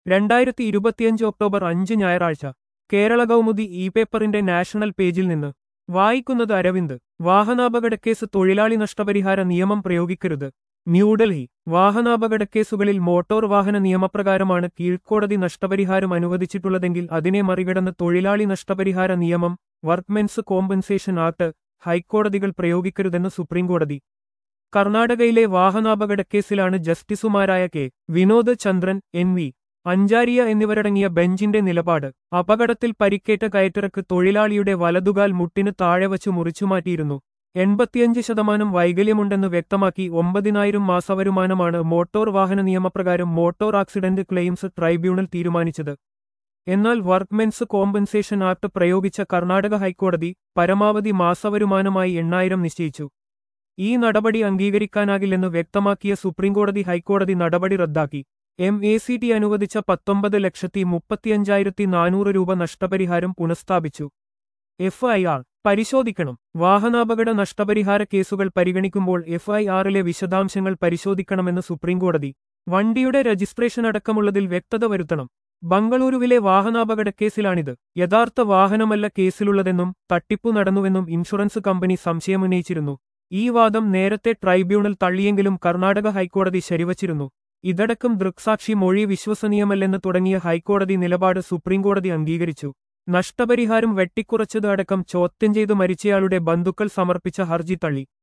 രണ്ടായിരത്തി ഇരുപത്തിയഞ്ച് ഒക്ടോബർ അഞ്ച് ഞായറാഴ്ച കേരള കൗമുദി ഇ പേപ്പറിന്റെ നാഷണൽ പേജിൽ നിന്ന് വായിക്കുന്നത് അരവിന്ദ് വാഹനാപകടക്കേസ് തൊഴിലാളി നഷ്ടപരിഹാര നിയമം പ്രയോഗിക്കരുത് ന്യൂഡൽഹി വാഹനാപകടക്കേസുകളിൽ മോട്ടോർ വാഹന നിയമപ്രകാരമാണ് കീഴ്ക്കോടതി നഷ്ടപരിഹാരം അനുവദിച്ചിട്ടുള്ളതെങ്കിൽ അതിനെ മറികടന്ന് തൊഴിലാളി നഷ്ടപരിഹാര നിയമം വർക്ക്മെൻസ് കോമ്പൻസേഷൻ ആക്ട് ഹൈക്കോടതികൾ പ്രയോഗിക്കരുതെന്ന് സുപ്രീംകോടതി കർണാടകയിലെ വാഹനാപകടക്കേസിലാണ് ജസ്റ്റിസുമാരായ K Vinod Chandran N V Anjaria എന്നിവരടങ്ങിയ ബെഞ്ചിന്റെ നിലപാട് അപകടത്തിൽ പരിക്കേറ്റ കയറ്റിറക്ക് തൊഴിലാളിയുടെ വലതുകാൽ മുട്ടിന് താഴെ വച്ച് മുറിച്ചുമാറ്റിയിരുന്നു എൺപത്തിയഞ്ച് ശതമാനം വൈകല്യമുണ്ടെന്ന് വ്യക്തമാക്കി ഒമ്പതിനായിരം മാസവരുമാനമാണ് മോട്ടോർ വാഹന നിയമപ്രകാരം മോട്ടോർ ആക്സിഡന്റ് ക്ലെയിംസ് ട്രൈബ്യൂണൽ തീരുമാനിച്ചത് എന്നാൽ വർക്ക്മെൻസ് കോമ്പൻസേഷൻ ആക്ട് പ്രയോഗിച്ച കർണാടക ഹൈക്കോടതി പരമാവധി മാസവരുമാനമായി എണ്ണായിരം നിശ്ചയിച്ചു ഈ നടപടി അംഗീകരിക്കാനാകില്ലെന്ന് വ്യക്തമാക്കിയ സുപ്രീംകോടതി ഹൈക്കോടതി നടപടി റദ്ദാക്കി എം എ സി ടി അനുവദിച്ച പത്തൊമ്പത് ലക്ഷത്തി മുപ്പത്തിയഞ്ചായിരത്തി നാനൂറ് രൂപ നഷ്ടപരിഹാരം പുനഃസ്ഥാപിച്ചു എഫ് ഐ ആർ പരിശോധിക്കണം വാഹനാപകട നഷ്ടപരിഹാര കേസുകൾ പരിഗണിക്കുമ്പോൾ എഫ് ഐ ആറിലെ വിശദാംശങ്ങൾ പരിശോധിക്കണമെന്ന് സുപ്രീംകോടതി വണ്ടിയുടെ രജിസ്ട്രേഷൻ അടക്കമുള്ളതിൽ വ്യക്തത വരുത്തണം ബംഗളൂരുവിലെ വാഹനാപകട കേസിലാണിത് യഥാർത്ഥ വാഹനമല്ല കേസിലുള്ളതെന്നും തട്ടിപ്പു നടന്നുവെന്നും ഇൻഷുറൻസ് കമ്പനി സംശയമുന്നയിച്ചിരുന്നു ഈ വാദം നേരത്തെ ട്രൈബ്യൂണൽ തള്ളിയെങ്കിലും കർണാടക ഹൈക്കോടതി ശരിവച്ചിരുന്നു ഇതടക്കം ദൃക്സാക്ഷി മൊഴി വിശ്വസനീയമല്ലെന്ന് തുടങ്ങിയ ഹൈക്കോടതി നിലപാട് സുപ്രീംകോടതി അംഗീകരിച്ചു നഷ്ടപരിഹാരം വെട്ടിക്കുറച്ചത് അടക്കം ചോദ്യം ചെയ്ത് മരിച്ചയാളുടെ ബന്ധുക്കൾ സമർപ്പിച്ച ഹർജി തള്ളി